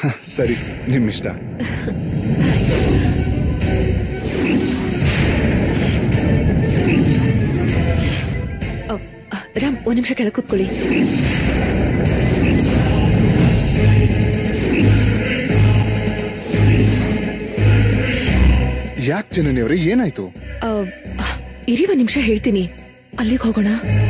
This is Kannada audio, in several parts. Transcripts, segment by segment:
ಸರಿ ನಿಮ್ಮಿಷ್ಟ ಅ, ಅ, ರಾಮ್ ಒಂದ್ ನಿಮಿಷ ಕೆಳಗೆ ಕೂತ್ಕೊಳ್ಳಿ ಯಾಕೆ ಜನನಿ ಅವ್ರೆ ಏನಾಯ್ತು ಅ, ಅ, ಇರಿ ಒಂದ್ ನಿಮಿಷ ಹೇಳ್ತೀನಿ ಅಲ್ಲಿಗೆ ಹೋಗೋಣ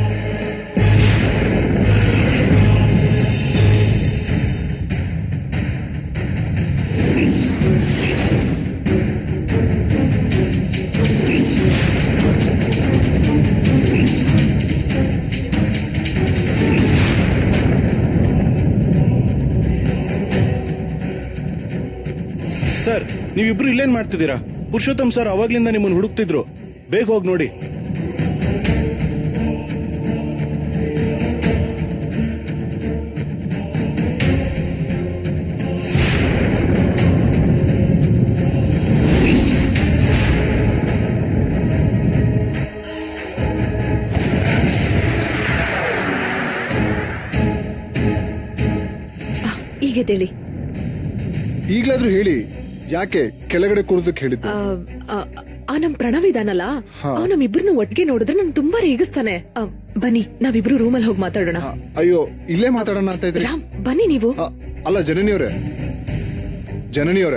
ಸರ್ ನೀವಿಬ್ರು ಇಲ್ಲೇನ್ ಮಾಡ್ತಿದ್ದೀರಾ ಪುರುಷೋತ್ತಮ್ ಸರ್ ಅವಾಗ್ಲಿಂದ ನಿಮ್ಮನ್ನ ಹುಡುಕ್ತಿದ್ರು ಬೇಗ ಹೋಗಿ ನೋಡಿ ಈಗ ಎದ್ದೇಳಿ ಈಗ್ಲಾದ್ರೂ ಹೇಳಿ ಯಾಕೆ ಕೆಳಗಡೆ ಕೂರೋದಕ್ಕೆ ಹೇಳಿದ್ದು ಆ, ಆ, ಆ ನಮ್ ಪ್ರಣವ್ ಇದಾನಲ್ಲ ಅವ್ ನಮ್ಮಿಬ್ರನ್ನ ಒಟ್ಟಿಗೆ ನೋಡಿದ್ರೆ ನಂಗೆ ತುಂಬಾ ರೇಗಿಸ್ತಾನೆ ಆ, ಬನ್ನಿ ನಾವಿಬ್ರು ರೂಮಲ್ಲಿ ಹೋಗಿ ಮಾತಾಡೋಣ ಆ, ಅಯ್ಯೋ ಇಲ್ಲೇ ಮಾತಾಡೋಣ ಅಂತ ಇದ್ರಿ ರಾಮ್ ಬನ್ನಿ ನೀವು ಆ, ಅಲ್ಲ ಜನನಿಯವ್ರೆ ಜನನಿಯವ್ರೆ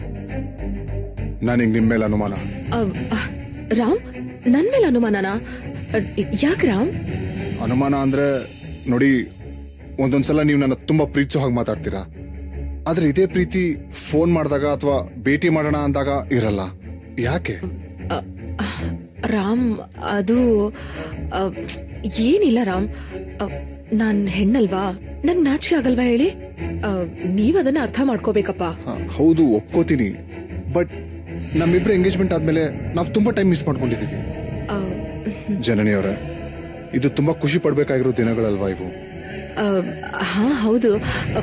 ನನಗ್ ನಿಮ್ ಮೇಲೆ ಅನುಮಾನ ಆ, ಆ, ರಾಮ್ ನನ್ ಮೇಲೆ ಅನುಮಾನನಾ ಯಾಕೆ ರಾಮ್ ಅನುಮಾನ ಅಂದ್ರೆ ನೋಡಿ ಒಂದೊಂದ್ಸಲ ನೀವು ನನ್ನ ತುಂಬಾ ಪ್ರೀತಿಸೋ ಹಾಗೆ ಮಾತಾಡ್ತೀರಾ ಆದ್ರೆ ಇದೇ ಪ್ರೀತಿ ಫೋನ್ ಮಾಡಿದಾಗ ಅಥವಾ ಭೇಟಿ ಮಾಡೋಣ ಅಂದಾಗ ಇರಲ್ಲ ಯಾಕೆ ಆ, ರಾಮ್ ಅದು ಆ, ಏನಿಲ್ಲ ರಾಮ್ ಆ, ನಾನ್ ಹೆಣ್ಣಲ್ವಾ ನಂಗ್ ನಾಚಿಕೆ ಆಗಲ್ವಾ ಹೇಳಿ ಆ, ನೀವ್ ಅದನ್ನ ಅರ್ಥ ಮಾಡ್ಕೋಬೇಕಪ್ಪ ಹ, ಹೌದು ಒಪ್ಕೋತೀನಿ ಬಟ್ ನಮ್ಮಿಬ್ರು ಎಂಗೇಜ್ಮೆಂಟ್ ಆದ್ಮೇಲೆ ನಾವು ತುಂಬಾ ಟೈಮ್ ಮಿಸ್ ಮಾಡ್ಕೊಂಡಿದೀವಿ ಆ, ಜನನಿಯವರೇ ಇದು ತುಂಬಾ ಖುಷಿ ಪಡ್ಬೇಕಾಗಿರೋ ದಿನಗಳಲ್ವಾ ಇವು ಆ, ಹಾ ಹೌದು ಆ,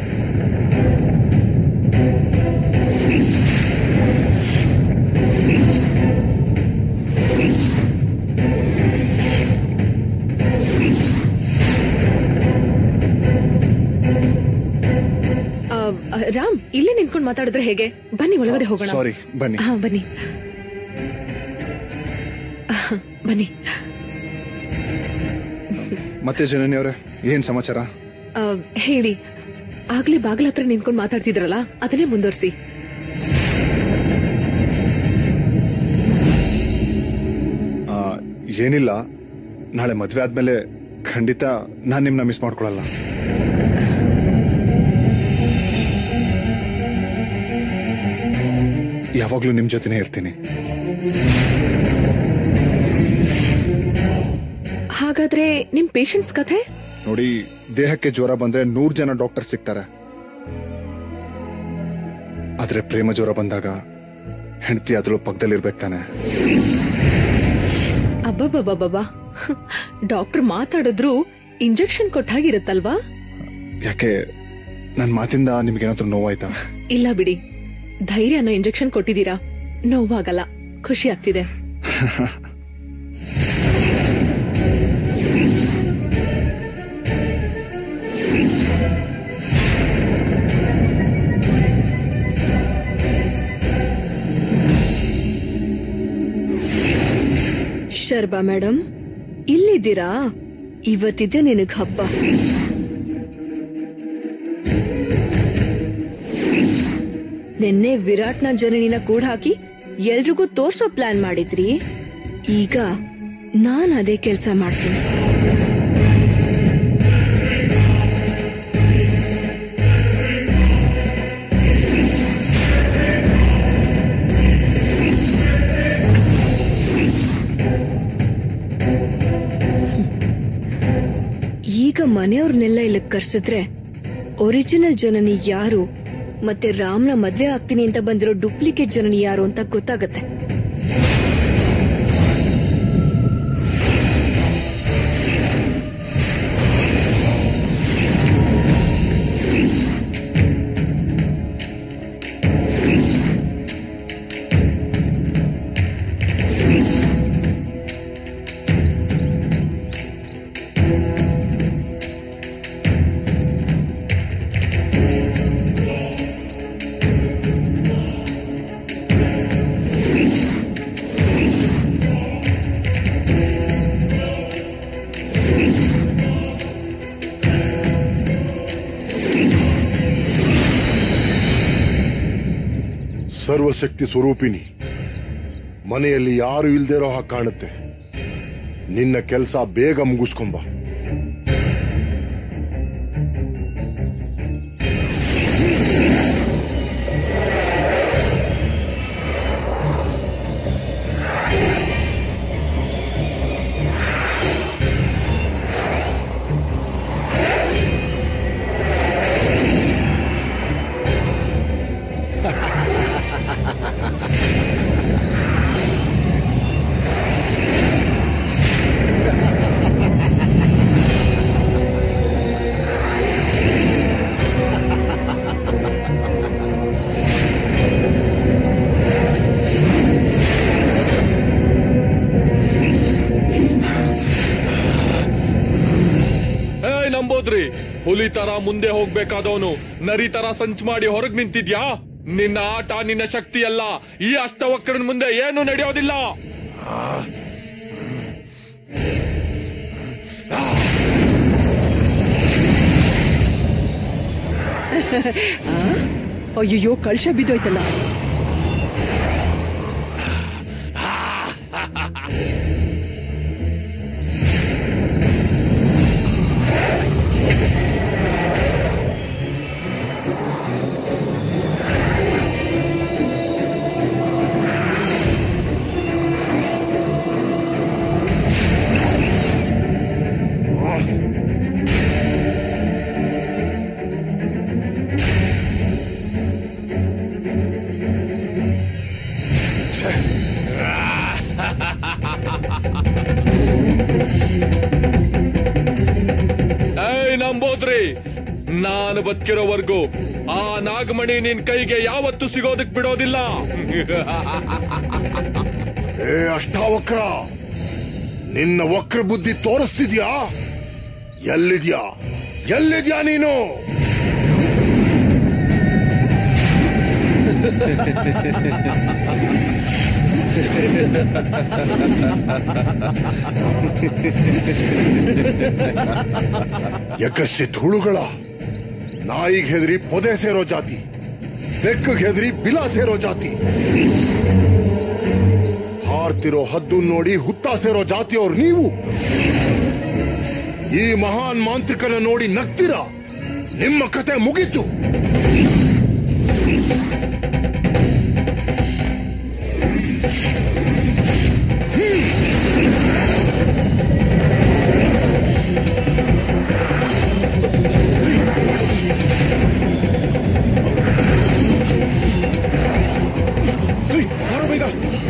ಆ, ಆ, ರಾಮ್ ಇಲ್ಲೇ ನಿಂತ್ಕೊಂಡು ಮಾತಾಡಿದ್ರೆ ಹೇಗೆ ಬನ್ನಿ ಒಳಗಡೆ ಹೋಗೋಣ ಸಾರಿ ಬನ್ನಿ ಹಾ ಬನ್ನಿ ಆಹ್, ಬನ್ನಿ ಮತ್ತೆ ಜನನಿಯವರೇ ಏನ್ ಸಮಾಚಾರ ಆ, ಹೇಳಿ ಆಗ್ಲೇ ಬಾಗ್ಲ ಹತ್ರ ನಿಂತ್ಕೊಂಡು ಮಾತಾಡ್ತಿದ್ರಲ್ಲ ಅದನ್ನೇ ಮುಂದುವರ್ಸಿ ಆ, ಏನಿಲ್ಲ ನಾಳೆ ಮದ್ವೆ ಆದ್ಮೇಲೆ ಖಂಡಿತ ನಾನ್ ನಿಮ್ನ ಮಿಸ್ ಮಾಡ್ಕೊಳಲ್ಲ ಯಾವಾಗ್ಲೂ ನಿಮ್ ಜೊತೆನೇ ಇರ್ತೀನಿ ಹಾಗಾದ್ರೆ ನಿಮ್ ಪೇಷಂಟ್ಸ್ ಕಥೆ ನೋಡಿ ದೇಹಕ್ಕೆ ಜ್ವರ ಬಂದ್ರೆ ನೂರ್ ಜನ ಡಾಕ್ಟರ್ ಸಿಗ್ತಾರೆ ಆದ್ರೆ ಪ್ರೇಮ ಜ್ವರ ಬಂದಾಗ ಹೆಂಡತಿ ಅದ್ರಲ್ಲೂ ಪಕ್ಕದಲ್ಲಿರ್ಬೇಕು ತಾನೆ ಅಬ್ಬಬ್ಬಬ್ಬಬ್ಬಾ ಡಾಕ್ಟರ್ ಮಾತಾಡಿದ್ರು ಇಂಜೆಕ್ಷನ್ ಕೊಟ್ಟಾಗಿರುತ್ತಲ್ವಾ ಯಾಕೆ ನನ್ ಮಾತಿಂದ ನಿಮ್ಗೇನಾದ್ರೂ ನೋವಾಯ್ತಾ ಇಲ್ಲ ಬಿಡಿ ಧೈರ್ಯ ಅನ್ನೋ ಇಂಜೆಕ್ಷನ್ ಕೊಟ್ಟಿದ್ದೀರಾ ನೋವಾಗಲ್ಲ ಖುಷಿ ಆಗ್ತಿದೆ ಶರ್ಬಾ ಮೇಡಮ್ ಇಲ್ಲಿದ್ದೀರಾ ಇವತ್ತಿದೆ ನಿನಗ್ ಹಬ್ಬ ನಿನ್ನೆ ವಿರಾಟ್ನ ಜನನಿನ ಕೂಡ ಹಾಕಿ ಎಲ್ರಿಗೂ ತೋರ್ಸೋ ಪ್ಲಾನ್ ಮಾಡಿದ್ರಿ ಈಗ ನಾನ್ ಅದೇ ಕೆಲ್ಸ ಮಾಡ್ತೀನಿ ಈಗ ಮನೆಯವ್ರನ್ನೆಲ್ಲ ಇಲ್ಲಿಗೆ ಕರ್ಸಿದ್ರೆ ಒರಿಜಿನಲ್ ಜನನಿ ಯಾರು ಮತ್ತೆ ರಾಮ್ನ ಮದ್ವೆ ಆಗ್ತೀನಿ ಅಂತ ಬಂದಿರೋ ಡೂಪ್ಲಿಕೇಟ್ ಜನನಿ ಯಾರು ಅಂತ ಗೊತ್ತಾಗತ್ತೆ ಸರ್ವಶಕ್ತಿ ಸ್ವರೂಪಿನಿ ಮನೆಯಲ್ಲಿ ಯಾರು ಇಲ್ದಿರೋ ಹಾಗೆ ಕಾಣುತ್ತೆ ನಿನ್ನ ಕೆಲಸ ಬೇಗ ಮುಗಿಸ್ಕೊಂಬ ಏಯ್ ನಂಬೋದ್ರಿ ಹುಲಿ ತರ ಮುಂದೆ ಹೋಗ್ಬೇಕಾದವನು ನರಿ ತರ ಸಂಚ್ ಮಾಡಿ ಹೊರಗ್ ನಿಂತಿದ್ಯಾ ನಿನ್ನ ಆಟ ನಿನ್ನ ಶಕ್ತಿ ಅಲ್ಲ ಈ ಅಷ್ಟವಕ್ರನ ಮುಂದೆ ಏನು ನಡೆಯೋದಿಲ್ಲ ಅಯ್ಯಯ್ಯೋ ಕಳ್ಶ ಬಿದ್ದೋಯ್ತಲ್ಲ ಏಯ್ ನಂಬೋದ್ರಿ ನಾನು ಬದುಕಿರೋವರೆಗೂ ಆ ನಾಗಮಣಿ ನಿನ್ ಕೈಗೆ ಯಾವತ್ತೂ ಸಿಗೋದಕ್ ಬಿಡೋದಿಲ್ಲ ಏ ಅಷ್ಟಾವಕ್ರ ನಿನ್ನ ವಕ್ರ ಬುದ್ಧಿ ತೋರಿಸ್ತಿದ್ಯಾ ಎಲ್ಲಿದ್ಯಾ ಎಲ್ಲಿದ್ಯಾ ನೀನು ಯಕಶ್ಚಿತ್ ಹುಳುಗಳ ನಾಯಿಗೆ ಹೆದರಿ ಪೊದೆ ಸೇರೋ ಜಾತಿ ಬೆಕ್ಕಗೆ ಹೆದರಿ ಬಿಲ ಸೇರೋ ಜಾತಿ ಹಾರ್ತಿರೋ ಹದ್ದು ನೋಡಿ ಹುತ್ತ ಸೇರೋ ಜಾತಿಯವ್ರು ನೀವು ಈ ಮಹಾನ್ ಮಾಂತ್ರಿಕನ ನೋಡಿ ನಗ್ತೀರಾ ನಿಮ್ಮ ಕತೆ ಮುಗೀತು ಏಯ್, ಬಾರೋ ಬೇಗ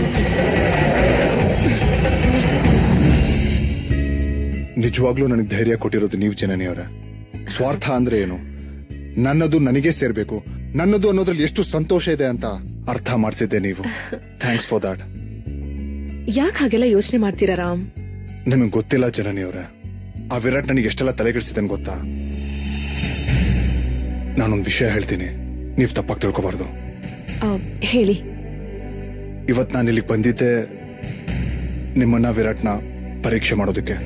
ನಿಜವಾಗ್ಲೂ ನನಗೆ ಧೈರ್ಯ ಕೊಟ್ಟಿರೋದು ನೀವು ಜನನಿಯವರ ಸ್ವಾರ್ಥ ಅಂದ್ರೆ ಏನು ನನ್ನದು ನನಗೆ ಸೇರ್ಬೇಕು ನನ್ನದು ಅನ್ನೋದ್ರಲ್ಲಿ ಎಷ್ಟು ಸಂತೋಷ ಇದೆ ಅಂತ ಅರ್ಥ ಮಾಡಿಸಿದ್ದೆ ನೀವು ಥ್ಯಾಂಕ್ಸ್ ಫಾರ್ ದಾಟ್ ಯಾಕೆ ಹಾಗೆಲ್ಲ ಯೋಚನೆ ಮಾಡ್ತೀರಾ ರಾಮ್ ನಿಮಗೆ ಗೊತ್ತಿಲ್ಲ ಜನನಿಯವರ ಆ ವಿರಾಟ್ ನನಗೆ ಎಷ್ಟೆಲ್ಲ ತಲೆಗೆಡಿಸಿದನ್ ಗೊತ್ತಾ ನಾನೊಂದು ವಿಷಯ ಹೇಳ್ತೀನಿ ನೀವು ತಪ್ಪಾಗಿ ತಿಳ್ಕೊಬಾರ್ದು ಆ, ಹೇಳಿ ಇವತ್ ನಾನು ಇಲ್ಲಿಗೆ ಬಂದಿದ್ದೆ ನಿಮ್ಮನ್ನ ವಿರಾಟ್ನ ಪರೀಕ್ಷೆ ಮಾಡೋದಕ್ಕೆ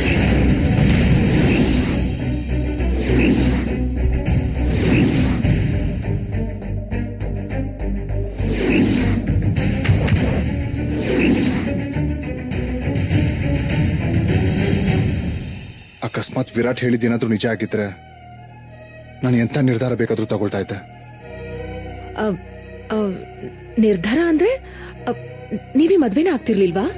ಅಕಸ್ಮಾತ್ ವಿರಾಟ್ ಹೇಳಿದ್ದೇನಾದ್ರೂ ನಿಜ ಆಗಿದ್ರೆ ನಾನು ಎಂತ ನಿರ್ಧಾರ ಬೇಕಾದ್ರೂ ತಗೊಳ್ತಾ ಇದ್ದೆ ಆ, ಆ, ನಿರ್ಧಾರ ಅಂದ್ರೆ ಆ, ನೀವೇ ಮದ್ವೆನೇ ಆಗ್ತಿರ್ಲಿಲ್ವಾ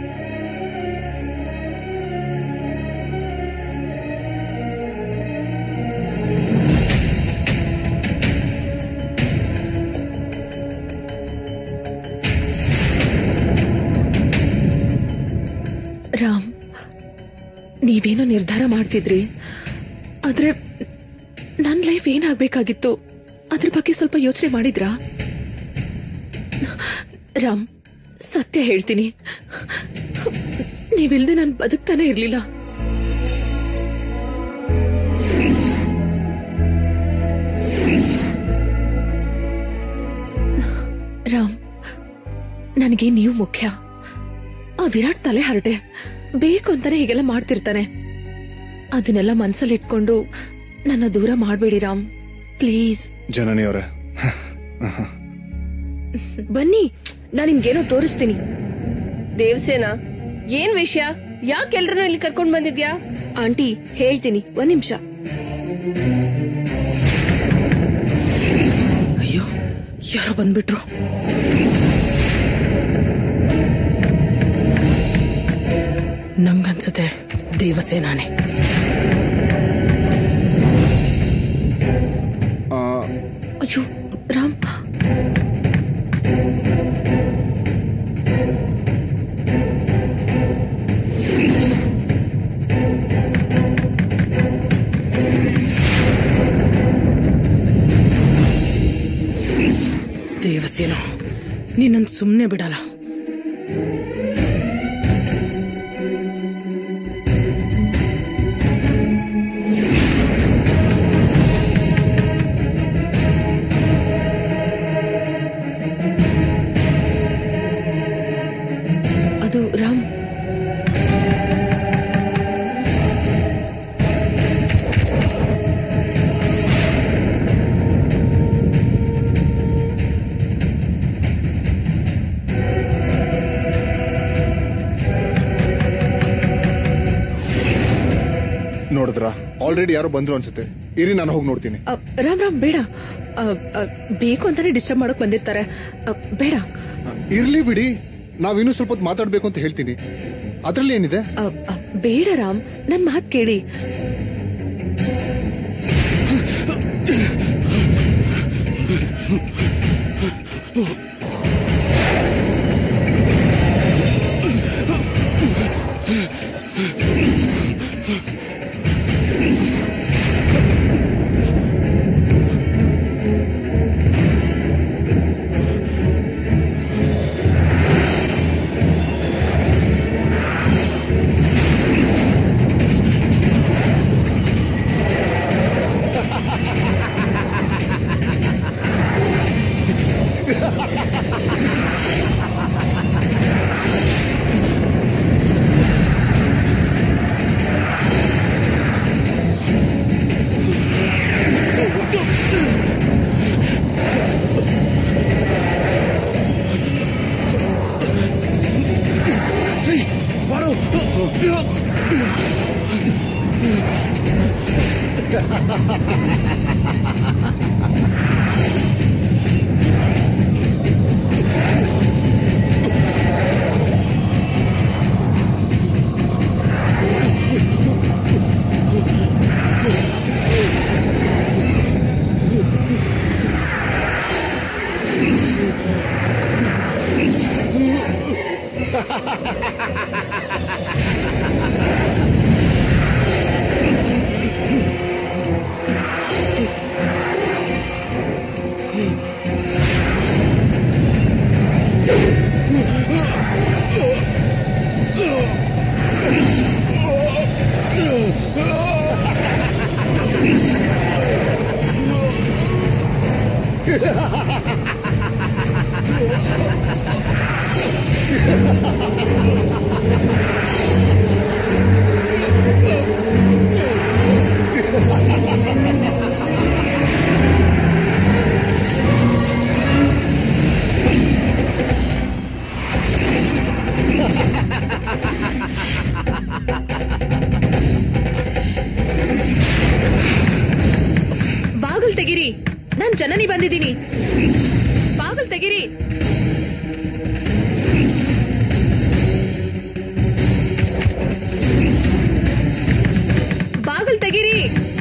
ರಾಮ್ ನೀವೇನೋ ನಿರ್ಧಾರ ಮಾಡ್ತಿದ್ರಿ ಆದ್ರೆ ನನ್ ಲೈಫ್ ಏನಾಗ್ಬೇಕಾಗಿತ್ತು ಅದ್ರ ಬಗ್ಗೆ ಸ್ವಲ್ಪ ಯೋಚನೆ ಮಾಡಿದ್ರಾ ರಾಮ್ ಸತ್ಯ ಹೇಳ್ತೀನಿ ನೀವಿಲ್ದೆ ನಾನು ಬದುಕ್ತಾನೆ ಇರ್ಲಿಲ್ಲ ರಾಮ್ ನನಗೆ ನೀವು ಮುಖ್ಯ ಆ ವಿರಾಟ್ ತಲೆ ಹರಟೆ ಬೇಕು ಅಂತಾನೆ ಹೀಗೆಲ್ಲ ಮಾಡ್ತಿರ್ತಾನೆ ಅದನ್ನೆಲ್ಲ ಮನ್ಸಲ್ಲಿ ಇಟ್ಕೊಂಡು ನನ್ನ ದೂರ ಮಾಡ್ಬೇಡಿ ರಾಮ್ ಪ್ಲೀಸ್ ಜನನಿಯವರೇ ಬನ್ನಿ ನಾನ್ ನಿಮ್ಗೇನೋ ತೋರಿಸ್ತೀನಿ ದೇವಸೇನ ಏನ್ ವಿಷಯ ಯಾಕೆ ಎಲ್ರನ್ನೂ ಇಲ್ಲಿ ಕರ್ಕೊಂಡ್ ಬಂದಿದ್ಯಾ ಆಂಟಿ ಹೇಳ್ತೀನಿ ಒಂದ್ ನಿಮಿಷ ಅಯ್ಯೋ ಯಾರೋ ಬಂದ್ಬಿಟ್ರು ನಂಗನ್ಸುತ್ತೆ ದೇವಸೇನಾನೆ ಅಯ್ಯೋ ರಾಮ್ ದೇವಸೇನ ನೀನನ್ ಸುಮ್ನೆ ಬಿಡಲ್ಲ ಅದು ರಾಮ್ ನೋಡಿದ್ರ ಆಲ್ರೆಡಿ ಯಾರೋ ಬಂದ್ರು ಅನ್ಸುತ್ತೆ ಇರಿ ನಾನು ಹೋಗಿ ನೋಡ್ತೀನಿ ಅ, ರಾಮ್ ರಾಮ್ ಬೇಡ ಅ, ಅ, ಬೇಕು ಅಂತಾನೆ ಡಿಸ್ಟರ್ಬ್ ಮಾಡಕ್ ಬಂದಿರ್ತಾರೆ ಅ, ಬೇಡ ಇರ್ಲಿ ಬಿಡಿ ನಾವಿನ್ನೂ ಸ್ವಲ್ಪ ಹೊತ್ತು ಮಾತಾಡ್ಬೇಕು ಅಂತ ಹೇಳ್ತೀನಿ ಅದ್ರಲ್ಲಿ ಏನಿದೆ ಅ, ಅ, ಬೇಡ ರಾಮ್ ನನ್ ಮಾತ್ ಕೇಳಿ ಬಾಗಲ್ ತೆಗಿರಿ ನಾನ್ ಜನನಿ ಬಂದಿದ್ದೀನಿ ಬಾಗಲ್ ತೆಗಿರಿ ಬಾಗಲ್ ತೆಗಿರಿ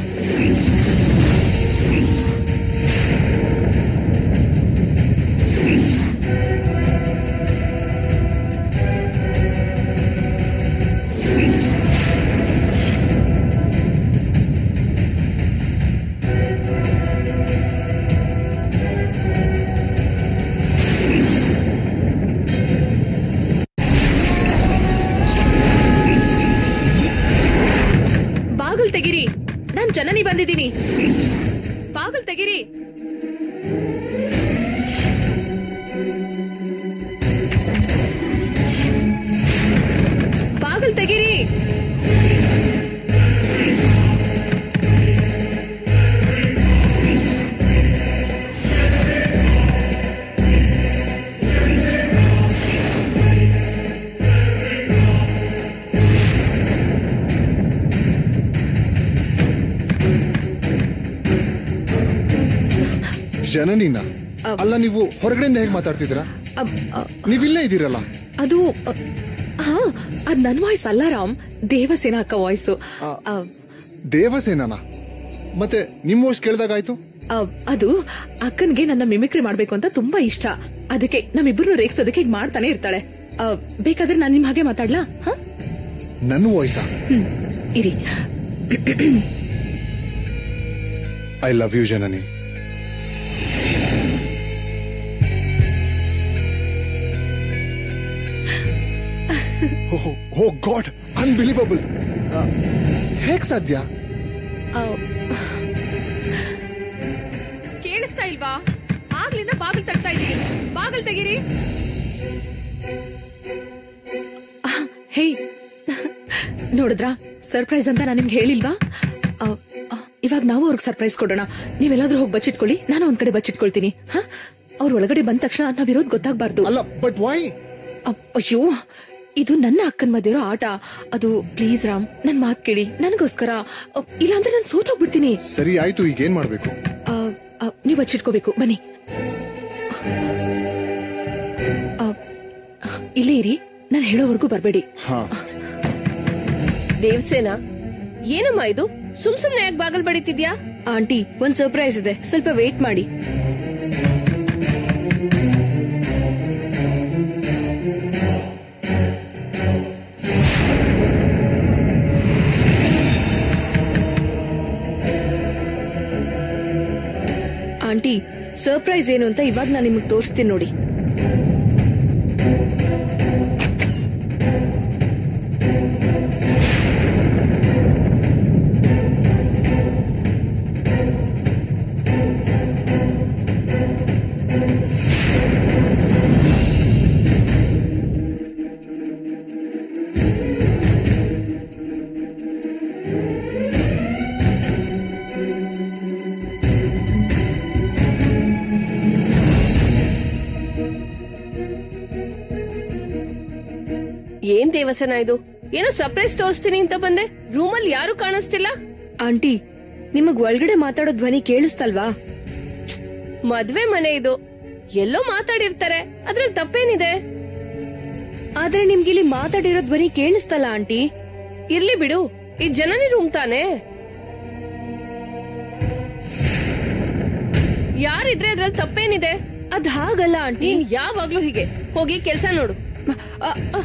ಬಾಗಲ್ ತೆಗಿರಿ ನಾನ್ ಜನನಿ ಬಂದಿದ್ದೀನಿ ಬಾಗಲ್ ತೆಗಿರಿ ಬಾಗಲ್ ತೆಗಿರಿ ಜನನಿನ ಅಲ್ಲ ನೀವು ಹೊರಗಡೆಯಿಂದ ಹೇಗೆ ಮಾತಾಡ್ತಿದ್ದೀರಾ ಅಬ್- ಅ- ನೀವಿಲ್ಲೇ ಇದ್ದೀರಲ್ಲ ಅದು ಅ, ಹಾ ಅದ್ ನನ್ ವಾಯ್ಸ್ ಅಲ್ಲ ರಾಮ್ ದೇವಸೇನ ಅಕ್ಕ ವಾಯ್ಸು ದೇವಸೇನನ ಮತ್ತೆ ನಿಮ್ ವಾಯ್ಸ್ ಕೇಳ್ದಾಗಾಯ್ತು ಅದು ಅಕ್ಕನ್ಗೆ ನನ್ನ ಮಿಮಿಕ್ರಿ ಮಾಡ್ಬೇಕು ಅಂತ ತುಂಬಾ ಇಷ್ಟ ಅದಕ್ಕೆ ನಮ್ಮಿಬ್ರು ರೇಗ್ಸೋದಕ್ಕೆ ಹೀಗ್ ಮಾಡ್ತಾನೆ ಇರ್ತಾಳೆ ಆ, ಬೇಕಾದ್ರೆ ನಾನ್ ನಿಮ್ ಹಾಗೆ ಮಾತಾಡ್ಲಾ ಹಾ ನನ್ನ ವಾಯ್ಸಾ ಹ್ಮ್ ಇರಿ I love you Janani oh God unbelievable ಹೇಗ್ ಸಾಧ್ಯ ಆ, ಕೇಳಿಸ್ತಾ ಇಲ್ವಾ ಆಗ್ಲಿಂದ ಬಾಗಿಲ್ ತಡ್ತಾ ಇದೀನಿ ಬಾಗಿಲ್ ತೆಗೀರಿ ಆ, ಹೇ ನೋಡಿದ್ರಾ ಸರ್ಪ್ರೈಸ್ ಅಂತ ನಾನು ನಿಮ್ಗೆ ಹೇಳಿಲ್ವಾ ಆ, ಆ, ಇವಾಗ ನಾವು ಅವ್ರಿಗೆ ಸರ್ಪ್ರೈಸ್ ಕೊಡೋಣ ನೀವೆಲ್ಲಾದ್ರೂ ಹೋಗಿ ಬಚ್ಚಿಟ್ಕೊಳ್ಳಿ ನಾನು ಒಂದ್ ಕಡೆ ಬಚ್ಚಿಟ್ಕೊಳ್ತೀನಿ ಹಾ ಅವ್ರ ಒಳಗಡೆ ಬಂದ ತಕ್ಷಣ ನಾವಿರೋದ್ ಗೊತ್ತಾಗ್ಬಾರ್ದು ಅಲ್ಲ ಬಟ್ ವೈ ಅಪ್- ಅಯ್ಯೋ ಇದು ನನ್ನ ಅಕ್ಕನ್ ಮಧ್ಯೆ ಇರೋ ಆಟ ಅದು ಪ್ಲೀಸ್ ರಾಮ್ ನನ್ ಮಾತ್ ಕೇಳಿ ನನಗೋಸ್ಕರ ಅ, ಇಲ್ಲಾಂದ್ರೆ ನಾನು ಸೋತ್ ಹೋಗ್ಬಿಡ್ತೀನಿ ಸರಿ ಆಯ್ತು ಈಗ ಏನ್ ಮಾಡ್ಬೇಕು ಆ, ಆ, ನೀವ್ ಬಚ್ಚಿಟ್ಕೋಬೇಕು ಬನ್ನಿ ಆ, ಇಲ್ಲೇ ಇರಿ ನಾನು ಹೇಳೋವರೆಗೂ ಬರ್ಬೇಡಿ ಹಾ ದೇವಸೇನ ಏನಮ್ಮ ಇದು ಸುಮ್ ಸುಮ್ನೆ ಯಾಕೆ ಬಾಗಲ್ ಬಡಿತಿದ್ಯಾ ಆಂಟಿ ಒಂದ್ ಸರ್ಪ್ರೈಸ್ ಇದೆ ಸ್ವಲ್ಪ ವೇಟ್ ಮಾಡಿ ಆಂಟಿ ಸರ್ಪ್ರೈಸ್ ಏನು ಅಂತ ಇವಾಗ ನಾನು ನಿಮಗೆ ತೋರಿಸ್ತೀನಿ ನೋಡಿ ಏನ್ ದೇವಸೇನ ಇದು ಏನೋ ಸರ್ಪ್ರೈಸ್ ತೋರಿಸ್ತೀನಿ ಅಂತ ಬಂದೆ ರೂಮಲ್ಲಿ ಯಾರು ಕಾಣಿಸ್ತಿಲ್ಲ ಆಂಟಿ ನಿಮಗ್ ಒಳಗಡೆ ಮಾತಾಡೋ ಧ್ವನಿ ಕೇಳಿಸ್ತಲ್ವಾ ಮದ್ವೆ ಮನೆ ಇದು ಎಲ್ಲೋ ಮಾತಾಡಿರ್ತಾರೆ ಅದ್ರಲ್ಲಿ ತಪ್ಪೇನಿದೆ ಆದ್ರೆ ನಿಮ್ಗಿಲ್ಲಿ ಮಾತಾಡಿರೋ ಧ್ವನಿ ಕೇಳಿಸ್ತಲ್ಲ ಆಂಟಿ ಇರ್ಲಿ ಬಿಡು ಈ ಜನನಿ ರೂಮ್ ತಾನೆ ಯಾರಿದ್ರೆ ಅದ್ರಲ್ಲಿ ತಪ್ಪೇನಿದೆ ಅದ್ ಹಾಗಲ್ಲ ಆಂಟಿ ನೀನ್ ಯಾವಾಗ್ಲೂ ಹೀಗೆ ಹೋಗಿ ಕೆಲ್ಸ ನೋಡು ಅ, ಅ,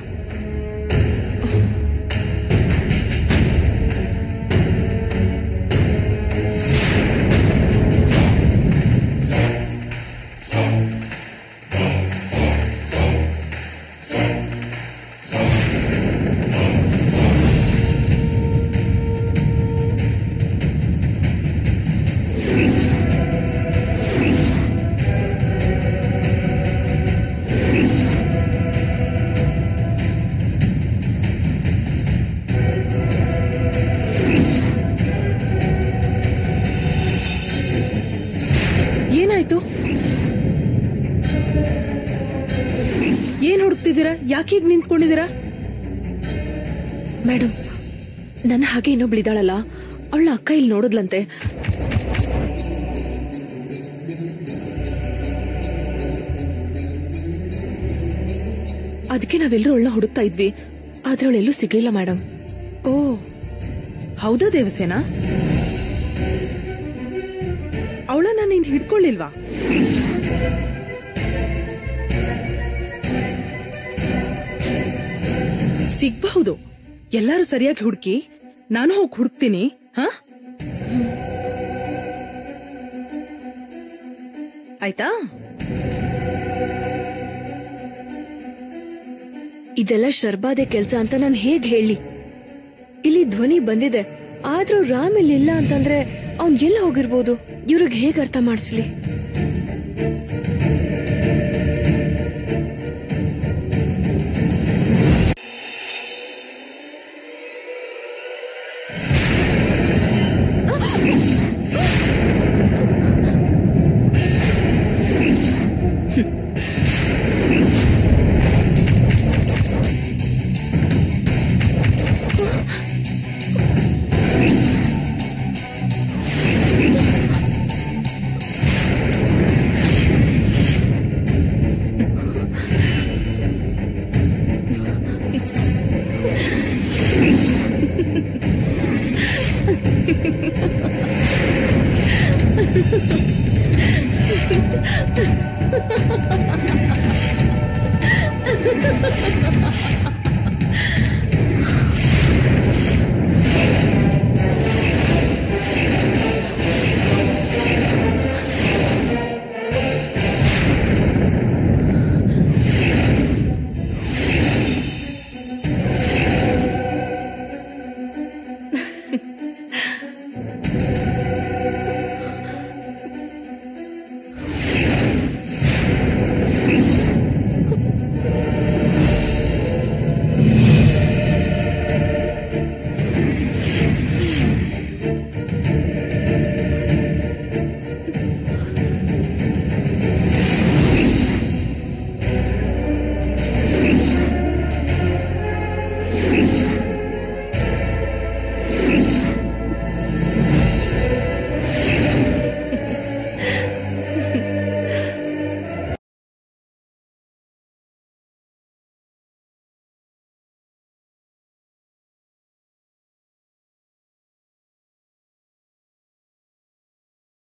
ಏನಾಯ್ತು ಏನ್ ಹುಡುಕ್ತಿದ್ದೀರಾ ಯಾಕೆ ಹೀಗ್ ನಿಂತ್ಕೊಂಡಿದ್ದೀರಾ ಮೇಡಮ್ ನನ್ನ ಹಾಗೆ ಇನ್ನೊಬ್ಳಿದಾಳಲ್ಲ ಅವಳ ಅಕ್ಕ ಇಲ್ಲಿ ನೋಡಿದ್ಲಂತೆ ಅದಕ್ಕೆ ನಾವೆಲ್ಲರೂ ಅವಳನ್ನ ಹುಡುಕ್ತಾ ಇದ್ವಿ ಆದ್ರೆ ಅವಳೆಲ್ಲೂ ಸಿಗ್ಲಿಲ್ಲ ಮೇಡಮ್ ಓ ಹೌದಾ ದೇವಸೇನ ಅವಳನ್ನ ನೀನ್ ಹಿಡ್ಕೊಳ್ಳಿಲ್ವಾ ಸಿಗ್ಬಹುದು ಎಲ್ಲರೂ ಸರಿಯಾಗಿ ಹುಡುಕಿ ನಾನು ಹೋಗಿ ಹುಡುಕ್ತೀನಿ ಹಾ ಆಯ್ತಾ ಇದೆಲ್ಲ ಶರ್ಬಾದೆ ಕೆಲ್ಸ ಅಂತ ನಾನು ಹೇಗ್ ಹೇಳಿ ಇಲ್ಲಿ ಧ್ವನಿ ಬಂದಿದೆ ಆದ್ರೂ ರಾಮ್ ಇಲ್ಲಿ ಇಲ್ಲ ಅಂತಂದ್ರೆ ಅವ್ನ್ ಎಲ್ಲ ಹೋಗಿರ್ಬೋದು ಇವ್ರಿಗೆ ಹೇಗ್ ಅರ್ಥ ಮಾಡಿಸ್ಲಿ ಆ